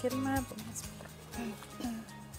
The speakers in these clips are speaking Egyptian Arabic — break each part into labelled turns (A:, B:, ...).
A: كلمه بمناسبة-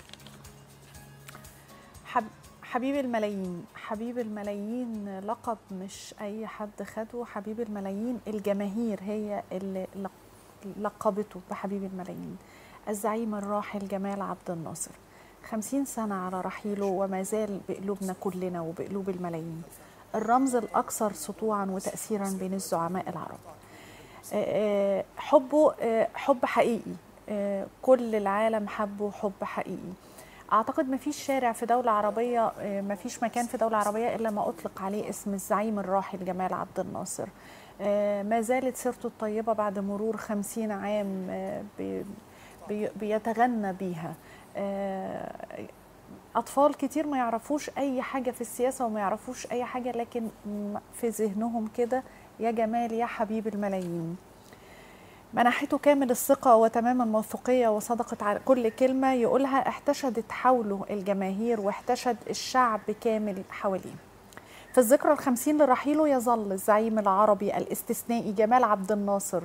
A: حب حبيب الملايين حبيب الملايين لقب مش اي حد خده حبيب الملايين الجماهير هي اللي لق- لقبته بحبيب الملايين الزعيم الراحل جمال عبد الناصر خمسين سنة على رحيله وما زال بقلوبنا كلنا وبقلوب الملايين الرمز الأكثر سطوعا وتأثيرا بين الزعماء العرب آه، آه، حبه آه، حب حقيقي آه، كل العالم حبه حب حقيقي اعتقد ما فيش شارع في دوله عربيه آه، ما فيش مكان في دوله عربيه الا ما اطلق عليه اسم الزعيم الراحل جمال عبد الناصر آه، ما زالت سيرته الطيبه بعد مرور خمسين عام آه، بي- بي- بيتغنى بيها آه، اطفال كتير ما يعرفوش اي حاجه في السياسه وما يعرفوش اي حاجه لكن م- في ذهنهم كده يا جمال يا حبيب الملايين منحته كامل الثقة وتمام الموثوقية وصدقت على كل كلمة يقولها احتشدت حوله الجماهير واحتشد الشعب كامل حواليه في الذكرى الخمسين لرحيله يظل الزعيم العربي الاستثنائي جمال عبد الناصر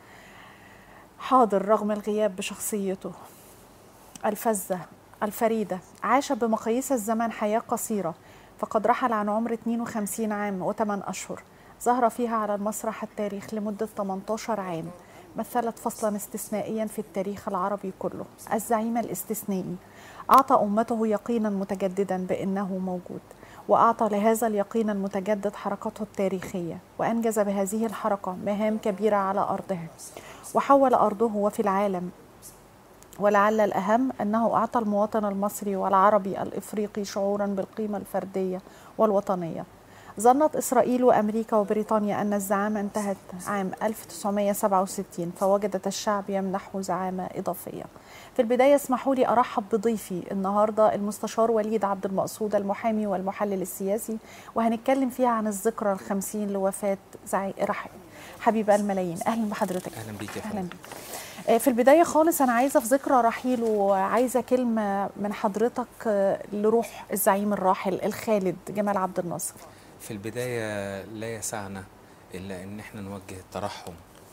A: حاضر رغم الغياب بشخصيته الفزة الفريدة عاش بمقاييس الزمن حياة قصيرة فقد رحل عن عمر 52 عام و8 أشهر ظهر فيها على المسرح التاريخ لمدة 18 عام مثلت فصلا استثنائيا في التاريخ العربي كله الزعيم الاستثنائي أعطى أمته يقينا متجددا بأنه موجود وأعطى لهذا اليقين المتجدد حركته التاريخية وأنجز بهذه الحركة مهام كبيرة على أرضها وحول أرضه وفي العالم ولعل الأهم أنه أعطى المواطن المصري والعربي الإفريقي شعورا بالقيمة الفردية والوطنية ظنت إسرائيل وأمريكا وبريطانيا أن الزعامة انتهت عام 1967 فوجدت الشعب يمنحه زعامة إضافية في البداية اسمحوا لي أرحب بضيفي النهاردة المستشار وليد عبد المقصود المحامي والمحلل السياسي وهنتكلم فيها عن الذكرى الخمسين لوفاة زعي... رح... حبيب الملايين أهلا بحضرتك
B: اهلا بيك يا
A: أهلا
B: فندم
A: بك آه، في البداية خالص أنا عايزة في ذكرى رحيله عايزة كلمة من حضرتك آه، لروح الزعيم الراحل الخالد جمال عبد الناصر
B: في البدايه لا يسعنا الا ان احنا نوجه الترحم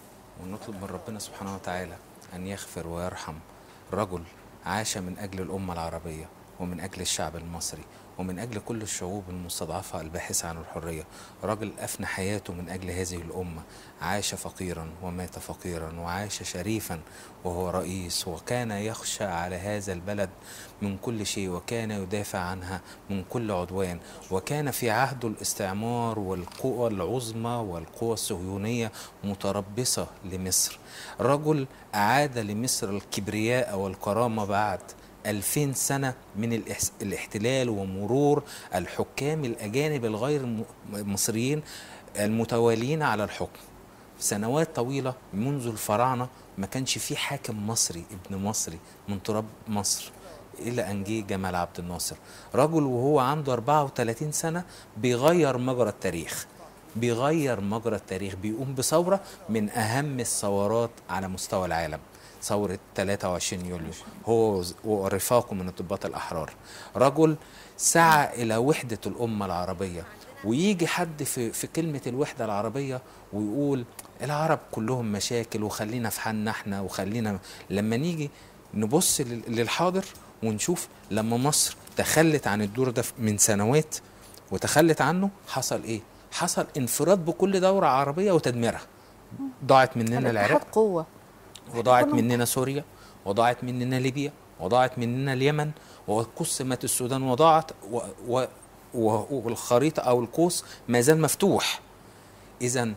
B: ونطلب من ربنا سبحانه وتعالى ان يغفر ويرحم رجل عاش من اجل الامه العربيه ومن اجل الشعب المصري ومن اجل كل الشعوب المستضعفه الباحثه عن الحريه رجل افنى حياته من اجل هذه الامه عاش فقيرا ومات فقيرا وعاش شريفا وهو رئيس وكان يخشى على هذا البلد من كل شيء وكان يدافع عنها من كل عدوان وكان في عهده الاستعمار والقوى العظمى والقوى الصهيونيه متربصه لمصر رجل اعاد لمصر الكبرياء والكرامه بعد ألفين سنة من الإحس- الاحتلال ومرور الحكام الأجانب الغير م- مصريين المتوالين على الحكم سنوات طويلة منذ الفراعنة ما كانش في حاكم مصري ابن مصري من تراب مصر إلى أن جه جمال عبد الناصر رجل وهو عنده 34 سنة بيغير مجرى التاريخ بيغير مجرى التاريخ بيقوم بثورة من أهم الثورات على مستوى العالم ثورة 23 يوليو هو ورفاقه من الضباط الأحرار رجل سعى إلى وحدة الأمة العربية ويجي حد في, في كلمة الوحدة العربية ويقول العرب كلهم مشاكل وخلينا في حالنا احنا وخلينا لما نيجي نبص لل- للحاضر ونشوف لما مصر تخلت عن الدور ده من سنوات وتخلت عنه حصل ايه؟ حصل انفراد بكل دورة عربية وتدميرها ضاعت مننا
A: الاتحاد
B: العراق
A: قوة
B: وضاعت
A: كلهم
B: مننا سوريا وضاعت مننا ليبيا وضاعت مننا اليمن وقسمت السودان وضاعت و و و والخريطة أو القوس ما زال مفتوح إذا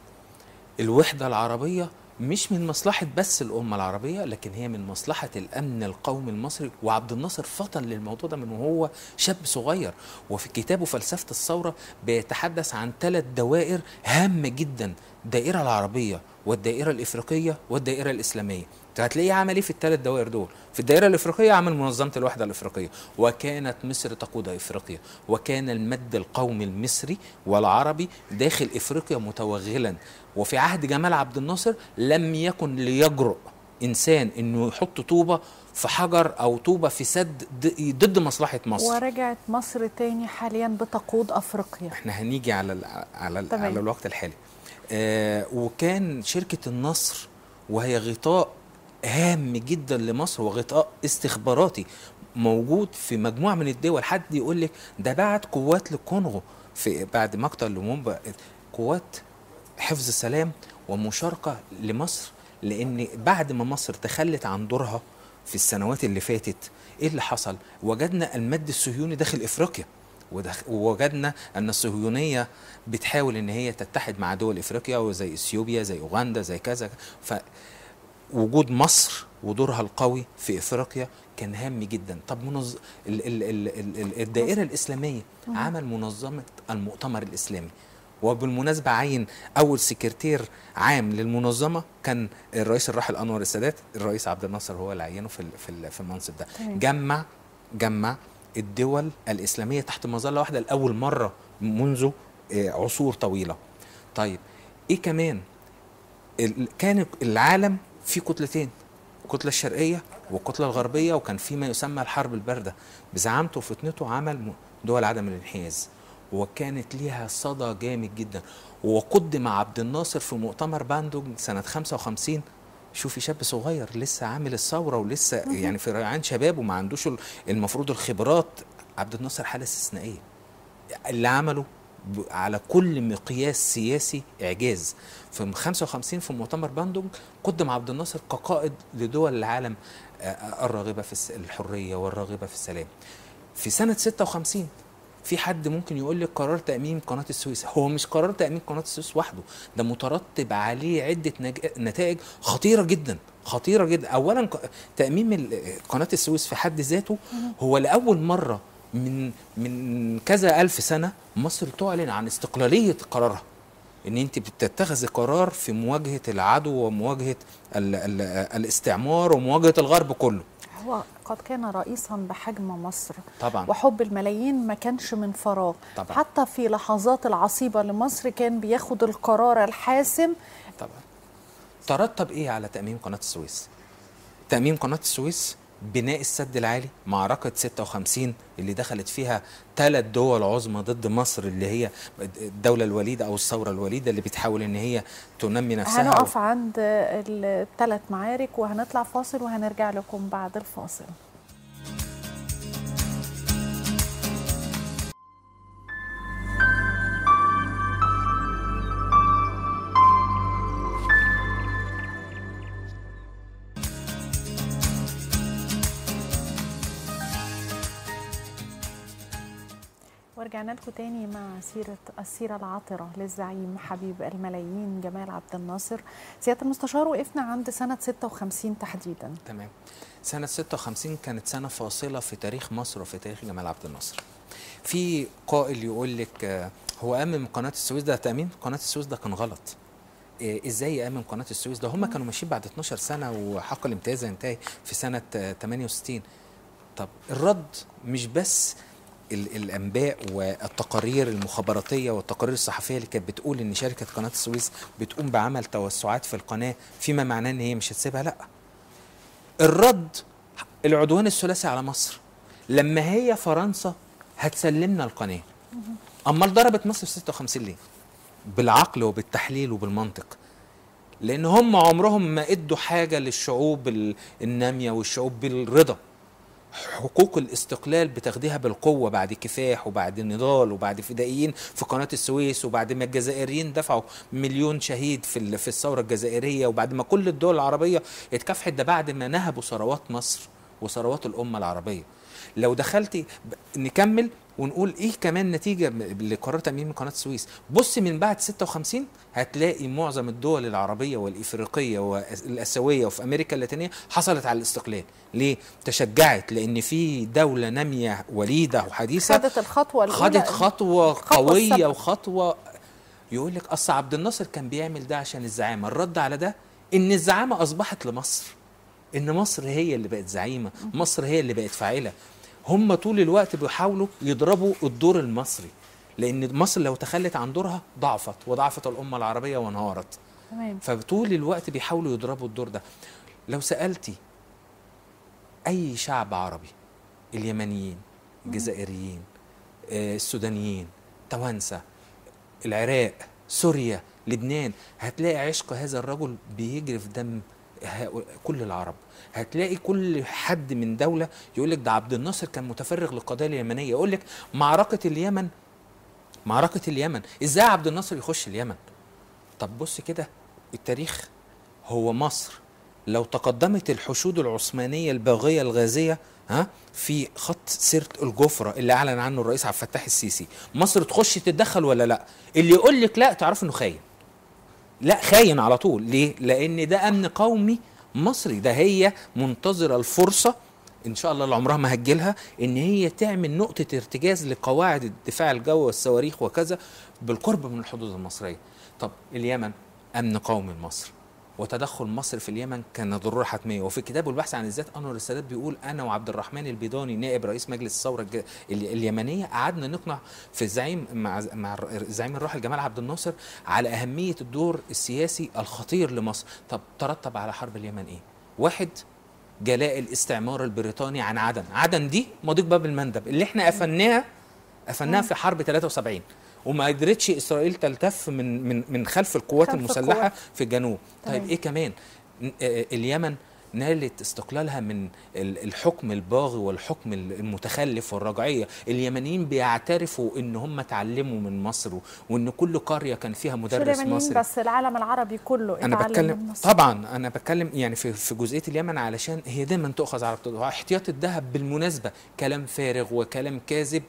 B: الوحدة العربية مش من مصلحة بس الأمة العربية لكن هي من مصلحة الأمن القومي المصري وعبد الناصر فطن للموضوع ده من وهو شاب صغير وفي كتابه فلسفة الثورة بيتحدث عن ثلاث دوائر هامة جدا الدائرة العربية والدائرة الإفريقية والدائرة الإسلامية هتلاقيه عمل ايه في الثلاث دوائر دول في الدائره الافريقيه عمل منظمه الوحده الافريقيه وكانت مصر تقود افريقيا وكان المد القومي المصري والعربي داخل افريقيا متوغلا وفي عهد جمال عبد الناصر لم يكن ليجرؤ انسان انه يحط طوبه في حجر او طوبه في سد ض- ضد مصلحه مصر
A: ورجعت مصر تاني حاليا بتقود افريقيا
B: احنا هنيجي على ال على ال
A: تمام.
B: على الوقت الحالي آه وكان شركه النصر وهي غطاء هام جدا لمصر وغطاء استخباراتي موجود في مجموعه من الدول حد يقول لك ده بعت قوات للكونغو في بعد مقتل لومومبا قوات حفظ السلام ومشاركه لمصر لان بعد ما مصر تخلت عن دورها في السنوات اللي فاتت ايه اللي حصل وجدنا المد الصهيوني داخل افريقيا ودخ- ووجدنا ان الصهيونيه بتحاول ان هي تتحد مع دول افريقيا وزي اثيوبيا زي اوغندا زي كذا فوجود مصر ودورها القوي في افريقيا كان هام جدا طب منظ... ال... ال... ال... ال... ال- الدائره الاسلاميه عمل منظمه المؤتمر الاسلامي وبالمناسبة عين أول سكرتير عام للمنظمة كان الرئيس الراحل أنور السادات الرئيس عبد الناصر هو اللي عينه في ال- في ال- في المنصب ده
A: تمام.
B: جمع جمع الدول الإسلامية تحت مظلة واحدة لأول مرة منذ آه، عصور طويلة طيب إيه كمان ال- كان العالم فيه كتلتين الكتلة الشرقية والكتلة الغربية وكان في ما يسمى الحرب الباردة بزعامته وفتنته عمل م- دول عدم الانحياز وكانت ليها صدى جامد جدا وقدم عبد الناصر في مؤتمر باندونج سنة 55 شوفي شاب صغير لسه عامل الثورة ولسه يعني في ريعان شباب وما عندوش ال- المفروض الخبرات عبد الناصر حالة استثنائية اللي عمله ب- على كل مقياس سياسي اعجاز في 55 في مؤتمر باندونج قدم عبد الناصر كقائد لدول العالم آه، آه، الراغبه في الس- الحريه والراغبه في السلام في سنه 56 في حد ممكن يقول لك قرار تاميم قناه السويس هو مش قرار تاميم قناه السويس وحده ده مترتب عليه عده نج- نتائج خطيره جدا خطيره جدا اولا ق- تاميم ال- قناه السويس في حد ذاته هو لاول مره من من كذا الف سنه مصر تعلن عن استقلاليه قرارها ان انت بتتخذي قرار في مواجهه العدو ومواجهه ال ال الاستعمار ومواجهه الغرب كله
A: هو قد كان رئيسا بحجم مصر
B: طبعا
A: وحب الملايين ما كانش من فراغ
B: طبعا.
A: حتى في لحظات العصيبة لمصر كان بياخد القرار الحاسم
B: طبعا ترتب ايه على تاميم قناه السويس تاميم قناه السويس بناء السد العالي معركة 56 اللي دخلت فيها ثلاث دول عظمى ضد مصر اللي هي الدولة الوليدة أو الثورة الوليدة اللي بتحاول إن هي تنمي نفسها
A: هنقف عند الثلاث معارك وهنطلع فاصل وهنرجع لكم بعد الفاصل ورجعنا لكم تاني مع سيرة السيرة العاطرة للزعيم حبيب الملايين جمال عبد الناصر سيادة المستشار وقفنا عند سنة 56 تحديدا
B: تمام سنة 56 كانت سنة فاصلة في تاريخ مصر وفي تاريخ جمال عبد الناصر في قائل يقول لك آه، هو أمم قناة السويس ده تأمين قناة السويس ده كان غلط آه، ازاي يأمن قناة السويس ده هم كانوا ماشيين بعد 12 سنة وحق الامتياز ينتهي في سنة آه، 68 طب الرد مش بس ال- الانباء والتقارير المخابراتيه والتقارير الصحفيه اللي كانت بتقول ان شركه قناه السويس بتقوم بعمل توسعات في القناه فيما معناه ان هي مش هتسيبها لا الرد العدوان الثلاثي على مصر لما هي فرنسا هتسلمنا القناه امال ضربت مصر في 56 ليه بالعقل وبالتحليل وبالمنطق لان هم عمرهم ما ادوا حاجه للشعوب ال- الناميه والشعوب بالرضا حقوق الاستقلال بتاخديها بالقوه بعد كفاح وبعد نضال وبعد فدائيين في قناه السويس وبعد ما الجزائريين دفعوا مليون شهيد في ال- في الثوره الجزائريه وبعد ما كل الدول العربيه اتكافحت ده بعد ما نهبوا ثروات مصر وثروات الامه العربيه لو دخلتي ب- نكمل ونقول ايه كمان نتيجه م- لقرار تامين قناه السويس بص من بعد 56 هتلاقي معظم الدول العربيه والافريقيه والاسيويه وفي امريكا اللاتينيه حصلت على الاستقلال ليه تشجعت لان في دوله ناميه وليده وحديثه
A: خدت الخطوة الأولى
B: خدت خطوه
A: الخطوة
B: قويه
A: السابقة.
B: وخطوه يقول لك اصل عبد الناصر كان بيعمل ده عشان الزعامه الرد على ده ان الزعامه اصبحت لمصر ان مصر هي اللي بقت زعيمه مصر هي اللي بقت فاعله هم طول الوقت بيحاولوا يضربوا الدور المصري لان مصر لو تخلت عن دورها ضعفت وضعفت الامه العربيه وانهارت
A: تمام
B: فطول الوقت بيحاولوا يضربوا الدور ده لو سالتي اي شعب عربي اليمنيين الجزائريين آه، السودانيين توانسه العراق سوريا لبنان هتلاقي عشق هذا الرجل بيجري في دم هؤلاء- كل العرب هتلاقي كل حد من دوله يقول لك ده عبد الناصر كان متفرغ للقضيه اليمنيه يقول لك معركه اليمن معركه اليمن ازاي عبد الناصر يخش اليمن طب بص كده التاريخ هو مصر لو تقدمت الحشود العثمانيه الباغيه الغازيه ها في خط سيره الجفره اللي اعلن عنه الرئيس عبد الفتاح السيسي مصر تخش تتدخل ولا لا اللي يقول لك لا تعرف انه خاين لا خاين على طول ليه لان ده امن قومي مصري ده هي منتظره الفرصه ان شاء الله اللي عمرها ما هتجيلها ان هي تعمل نقطه ارتجاز لقواعد الدفاع الجوي والصواريخ وكذا بالقرب من الحدود المصريه طب اليمن امن قومي لمصر وتدخل مصر في اليمن كان ضروره حتميه وفي كتابه البحث عن الذات انور السادات بيقول انا وعبد الرحمن البيضاني نائب رئيس مجلس الثوره الج- ال- اليمنيه قعدنا نقنع في الزعيم مع مع الر- الزعيم الراحل جمال عبد الناصر على اهميه الدور السياسي الخطير لمصر طب ترتب على حرب اليمن ايه واحد جلاء الاستعمار البريطاني عن عدن عدن دي مضيق باب المندب اللي احنا قفلناها قفلناها في حرب 73 وما قدرتش اسرائيل تلتف من من من خلف القوات
A: خلف
B: المسلحه
A: القوات.
B: في الجنوب طيب
A: تمام.
B: ايه كمان ن- آه، اليمن نالت استقلالها من ال- الحكم الباغي والحكم ال- المتخلف والرجعيه اليمنيين بيعترفوا ان هم اتعلموا من مصر و- وان كل قريه كان فيها
A: مش
B: مدرس
A: اليمنيين
B: مصري
A: بس العالم العربي كله
B: انا
A: اتعلم
B: بتكلم
A: من مصر.
B: طبعا انا بتكلم يعني في في جزئيه اليمن علشان هي دايما تؤخذ على اعتبارها احتياط الذهب بالمناسبه كلام فارغ وكلام كاذب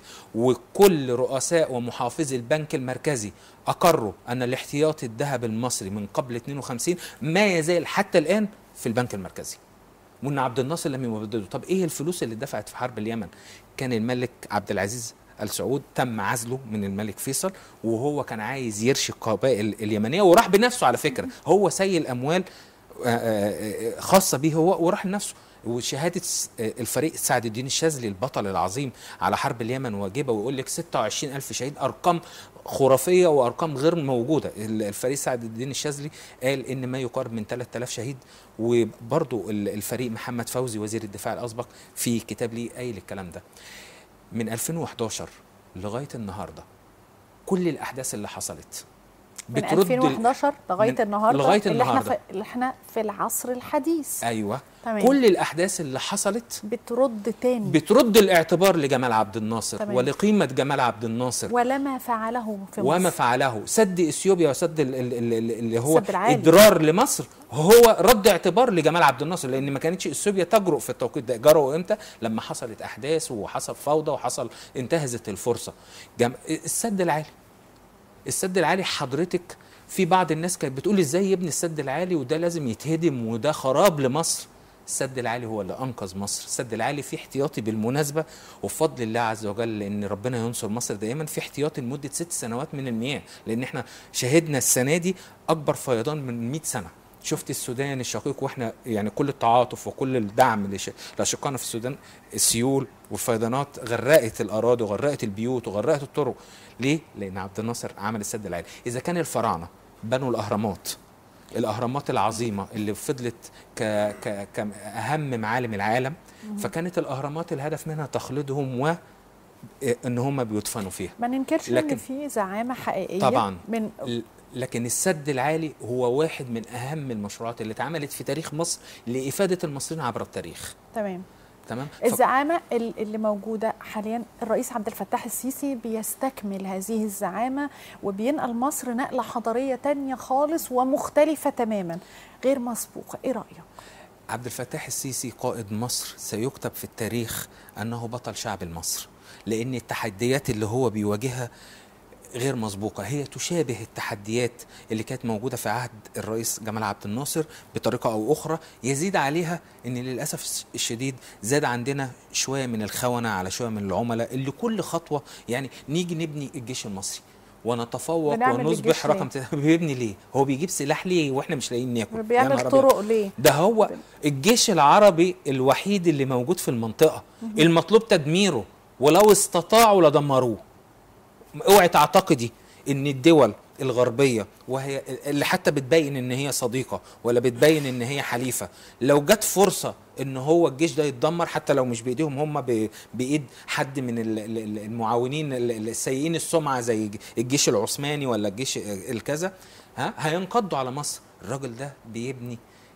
B: وكل رؤساء ومحافظي البنك المركزي اقروا ان الاحتياط الذهب المصري من قبل 52 ما يزال حتى الان في البنك المركزي وان عبد الناصر لم يبدده طب ايه الفلوس اللي دفعت في حرب اليمن كان الملك عبد العزيز ال سعود تم عزله من الملك فيصل وهو كان عايز يرشي القبائل اليمنيه وراح بنفسه على فكره هو سيل اموال آه، آه، آه، خاصه به هو وراح لنفسه وشهاده س- آه، الفريق سعد الدين الشاذلي البطل العظيم على حرب اليمن واجبه ويقول لك 26 ألف شهيد ارقام خرافيه وارقام غير موجوده ال- الفريق سعد الدين الشاذلي قال ان ما يقارب من 3000 شهيد وبرضه ال- الفريق محمد فوزي وزير الدفاع الاسبق في كتاب ليه قايل الكلام ده من 2011 لغايه النهارده كل الاحداث اللي حصلت
A: من 2011 لغايه
B: من-
A: النهارده
B: لغاية
A: اللي احنا
B: النهاردة.
A: في اللي احنا في العصر الحديث
B: ايوه
A: تمام.
B: كل الاحداث اللي حصلت
A: بترد تاني
B: بترد الاعتبار لجمال عبد الناصر
A: تمام.
B: ولقيمه جمال عبد الناصر
A: ولما فعله في
B: وما
A: مصر
B: فعله سد اثيوبيا وسد ال- ال- ال- ال- اللي هو
A: السد العالي.
B: اضرار لمصر هو رد اعتبار لجمال عبد الناصر لان ما كانتش اثيوبيا تجرؤ في التوقيت ده جرؤوا امتى لما حصلت احداث وحصل فوضى وحصل انتهزت الفرصه جم... السد العالي السد العالي حضرتك في بعض الناس كانت بتقول ازاي يبني السد العالي وده لازم يتهدم وده خراب لمصر السد العالي هو اللي انقذ مصر السد العالي فيه احتياطي بالمناسبه وبفضل الله عز وجل لان ربنا ينصر مصر دائما في احتياطي لمده ست سنوات من المياه لان احنا شهدنا السنه دي اكبر فيضان من 100 سنه شفت السودان الشقيق واحنا يعني كل التعاطف وكل الدعم لش- لاشقائنا في السودان السيول والفيضانات غرقت الاراضي وغرقت البيوت وغرقت الطرق ليه؟ لان عبد الناصر عمل السد العالي اذا كان الفراعنه بنوا الاهرامات الاهرامات العظيمه اللي فضلت ك... ك... كاهم معالم العالم فكانت الاهرامات الهدف منها تخليدهم و ان هم بيدفنوا فيها
A: ما ننكرش ان
B: لكن-
A: في زعامه حقيقيه
B: طبعا
A: من
B: ل- لكن السد العالي هو واحد من اهم المشروعات اللي اتعملت في تاريخ مصر لافاده المصريين عبر التاريخ
A: تمام
B: تمام ف-
A: الزعامه ال- اللي موجوده حاليا الرئيس عبد الفتاح السيسي بيستكمل هذه الزعامه وبينقل مصر نقله حضاريه تانية خالص ومختلفه تماما غير مسبوقه ايه رايك
B: عبد الفتاح السيسي قائد مصر سيكتب في التاريخ انه بطل شعب مصر لان التحديات اللي هو بيواجهها غير مسبوقة هي تشابه التحديات اللي كانت موجودة في عهد الرئيس جمال عبد الناصر بطريقة أو أخرى يزيد عليها أن للأسف الشديد زاد عندنا شوية من الخونة على شوية من العملاء اللي كل خطوة يعني نيجي نبني الجيش المصري ونتفوق
A: بنعمل
B: ونصبح
A: الجيش
B: رقم ت- بيبني ليه؟ هو بيجيب سلاح ليه واحنا مش لاقيين ناكل؟ يا
A: بيعمل
B: نهار أبيض.
A: طرق ليه
B: ده هو الجيش العربي الوحيد اللي موجود في المنطقة المطلوب تدميره ولو استطاعوا لدمروه اوعي تعتقدي ان الدول الغربية وهي اللي حتى بتبين ان هي صديقة ولا بتبين ان هي حليفة لو جت فرصة ان هو الجيش ده يتدمر حتى لو مش بايديهم هم ب- بايد حد من ال- ال- ال- المعاونين ال- ال- السيئين السمعة زي الجيش العثماني ولا الجيش الكذا ها هينقضوا على مصر الراجل ده بيبني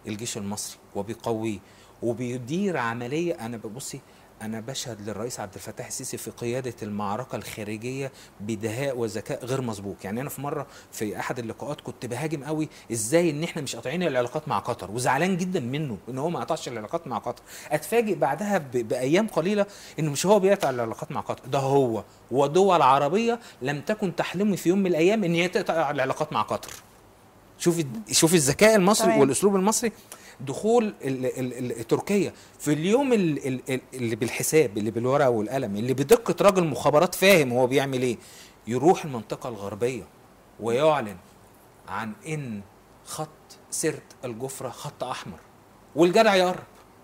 B: الجيش المصري وبيقويه وبيدير عمليه انا ببصي انا بشهد للرئيس عبد الفتاح السيسي في قياده المعركه الخارجيه بدهاء وذكاء غير مسبوق يعني انا في مره في احد اللقاءات كنت بهاجم قوي ازاي ان احنا مش قاطعين العلاقات مع قطر وزعلان جدا منه ان هو ما قطعش العلاقات مع قطر اتفاجئ بعدها ب- بايام قليله انه مش هو بيقطع العلاقات مع قطر ده هو ودول عربيه لم تكن تحلم في يوم من الايام ان هي تقطع العلاقات مع قطر شوفي شوفي الذكاء المصري
A: تمام.
B: والاسلوب المصري دخول ال ال ال تركيا في اليوم ال ال ال- اللي بالحساب اللي بالورقه والقلم اللي بدقه راجل مخابرات فاهم هو بيعمل ايه يروح المنطقه الغربيه ويعلن عن ان خط سرت الجفره خط احمر والجدع يقرب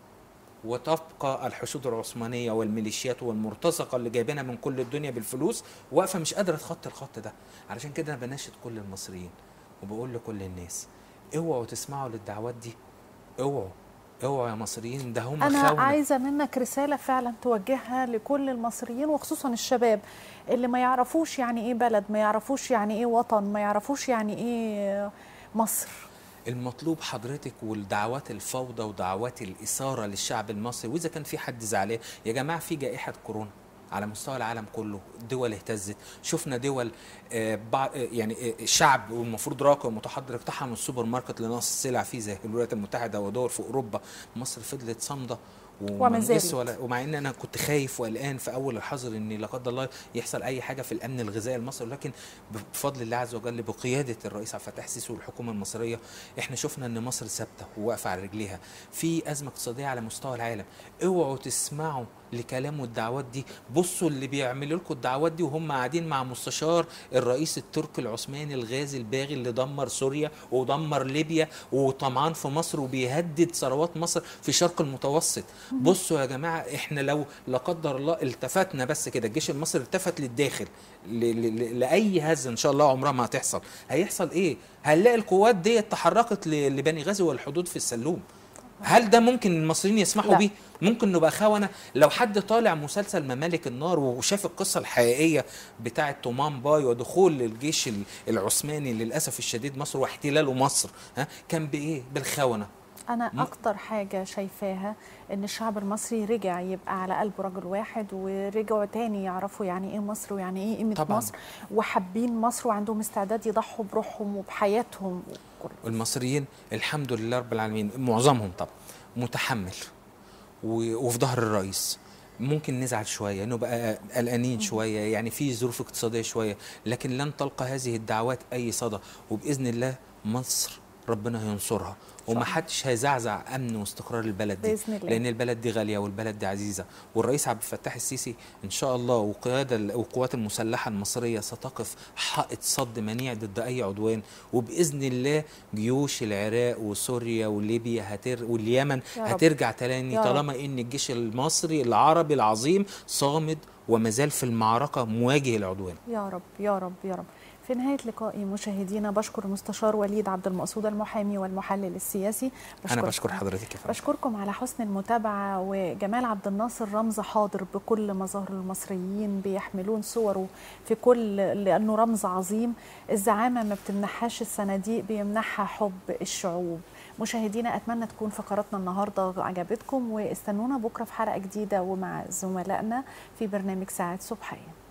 B: وتبقى الحشود العثمانيه والميليشيات والمرتزقه اللي جايبينها من كل الدنيا بالفلوس واقفه مش قادره تخطي الخط ده علشان كده انا بناشد كل المصريين وبقول لكل الناس اوعوا تسمعوا للدعوات دي اوعوا اوعوا يا مصريين ده هم
A: انا
B: خونة.
A: عايزه منك رساله فعلا توجهها لكل المصريين وخصوصا الشباب اللي ما يعرفوش يعني ايه بلد ما يعرفوش يعني ايه وطن ما يعرفوش يعني ايه مصر
B: المطلوب حضرتك والدعوات الفوضى ودعوات الإثارة للشعب المصري وإذا كان في حد زعلان يا جماعة في جائحة كورونا على مستوى العالم كله الدول اهتزت شفنا دول آه، بع- آه، يعني آه، الشعب والمفروض راقي ومتحضر اقتحم السوبر ماركت لنقص السلع فيه زي الولايات المتحدة ودول في أوروبا مصر فضلت صامدة
A: وما
B: وما
A: زالت.
B: نقص ولا ومع ان انا كنت خايف وقلقان في اول الحظر ان لا قدر الله يحصل اي حاجه في الامن الغذائي المصري لكن بفضل الله عز وجل بقياده الرئيس عبد الفتاح السيسي والحكومه المصريه احنا شفنا ان مصر ثابته وواقفه على رجليها في ازمه اقتصاديه على مستوى العالم اوعوا تسمعوا لكلام والدعوات دي بصوا اللي بيعملوا لكم الدعوات دي وهم قاعدين مع مستشار الرئيس التركي العثماني الغازي الباغي اللي دمر سوريا ودمر ليبيا وطمعان في مصر وبيهدد ثروات مصر في شرق المتوسط بصوا يا جماعه احنا لو لا قدر الله التفتنا بس كده الجيش المصري التفت للداخل ل- ل- ل- لاي هزه ان شاء الله عمرها ما هتحصل هيحصل ايه هنلاقي القوات دي تحركت ل- لبني غازي والحدود في السلوم هل ده ممكن المصريين يسمحوا
A: لا.
B: بيه ممكن نبقى خونه لو حد طالع مسلسل ممالك النار وشاف القصه الحقيقيه بتاعه تومان باي ودخول الجيش ال- العثماني للاسف الشديد مصر واحتلاله مصر ها كان بايه بالخونه
A: انا
B: م-
A: اكتر حاجه شايفاها ان الشعب المصري رجع يبقى على قلبه رجل واحد ورجعوا تاني يعرفوا يعني ايه مصر ويعني ايه قيمه
B: طبعاً.
A: مصر وحابين مصر وعندهم استعداد يضحوا بروحهم وبحياتهم وكل
B: المصريين الحمد لله رب العالمين معظمهم طبعا متحمل و- وفي ظهر الرئيس ممكن نزعل شويه نبقى قلقانين شويه يعني في ظروف اقتصاديه شويه لكن لن تلقى هذه الدعوات اي صدى وباذن الله مصر ربنا هينصرها وما حدش هيزعزع امن واستقرار البلد دي
A: بإذن الله.
B: لان البلد دي غاليه والبلد دي عزيزه والرئيس عبد الفتاح السيسي ان شاء الله وقياده ال- والقوات المسلحه المصريه ستقف حائط صد منيع ضد اي عدوان وباذن الله جيوش العراق وسوريا وليبيا هتر واليمن
A: يا رب.
B: هترجع تاني
A: يا رب.
B: طالما ان الجيش المصري العربي العظيم صامد ومازال في المعركه مواجه العدوان
A: يا رب يا رب يا رب في نهاية لقائي مشاهدينا بشكر المستشار وليد عبد المقصود المحامي والمحلل السياسي
B: انا بشكر حضرتك يا فندم
A: بشكركم على حسن المتابعة وجمال عبد الناصر رمز حاضر بكل مظاهر المصريين بيحملون صوره في كل لأنه رمز عظيم الزعامة ما بتمنحهاش الصناديق بيمنحها حب الشعوب مشاهدينا أتمنى تكون فقراتنا النهاردة عجبتكم واستنونا بكرة في حلقة جديدة ومع زملائنا في برنامج ساعات صبحية